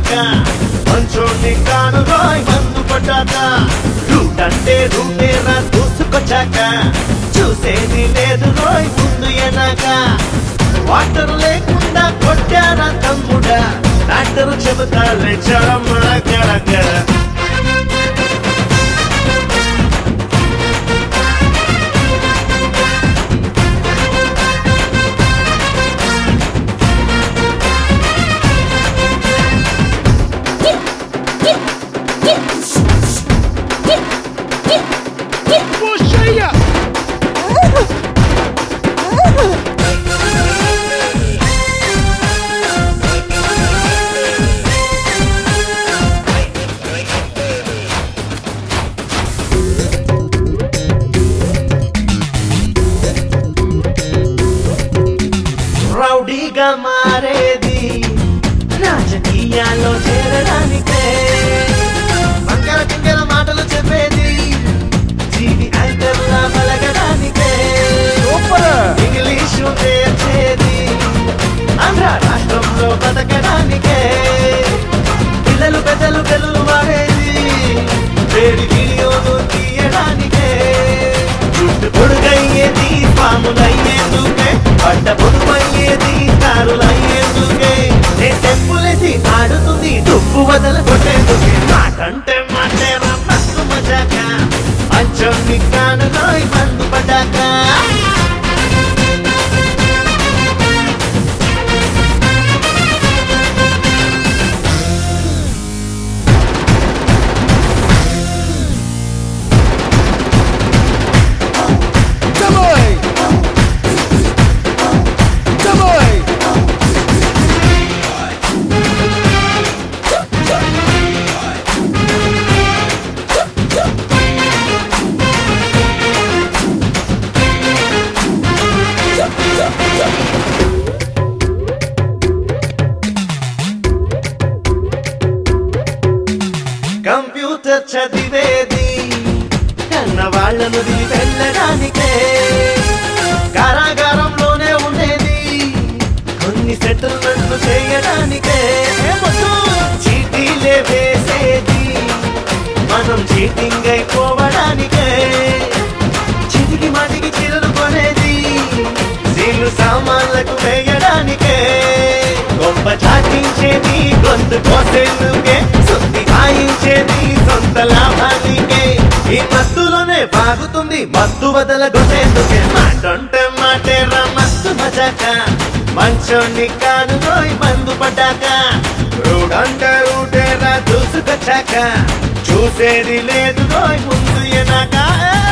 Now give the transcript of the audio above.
పడ్డాక మంచోడిని కాను రోయ్ మందు పడ్డాక రూట్ అంటే రూటే రా దూసుకొచ్చాక చూసేది లేదు రోయ్ ముందు ఎనాక వాటర్ లేకుండా కొట్టారా తమ్ముడా డాక్టర్ చెబుతాలే చరమ్మ గడగ Puxa! రౌడీగా మారేది రాజకీయాల్లో చేరడానికే వంకర కింకర మాటలు చెప్పేది జీవి యాంకర్లా పలకడానికే Opa! ఇంగ్లీషు నేర్చేది ఆంధ్ర రాష్ట్రంలో బతకడానికే పిల్లలు పెద్దలు పెళ్ళలు వాడేది వేడి వీడియోలు తీయడానికే జుట్టు పొడుగయ్యేది పాములయ్యేందుకే పడ్డ పొడుమయ్యేది కారులయ్యేందుకే నే టెంపులేసి ఆడుతుంది తుప్పు వదల కొట్టేందుకే మాటంటే మాటే మస్తు మజాక అచ్చం కాను మందు పడ్డాక Давай! Давай! కంప్యూటర్ చదివేది కన్న వాళ్ళను దిగి వెళ్ళడానికే కారాగారంలోనే ఉండేది కొన్ని సెటిల్మెంట్లు చేయడానికే చీటీలే వేసేది మనం చీటింగ్ అయిపోవడానికే చిటికి మాటికి చీరలు కొనేది సీలు సామాన్లకు వేయడానికే గొప్ప చాటించేది గొంతు కోసేందుకే సొంతి వాయించేది సొంత లాభానికే ఈ మత్తులోనే బాగుతుంది మత్తు వదల గొట్టేందుకే మాటంటే మాటే రా మస్తు మజాక మంచోని కాను రోయ్ మందు పడ్డాక రూడంటే రూటే రా దూసుకొచ్చాక చూసేది లేదు రోయ్ ముందు ఎనాక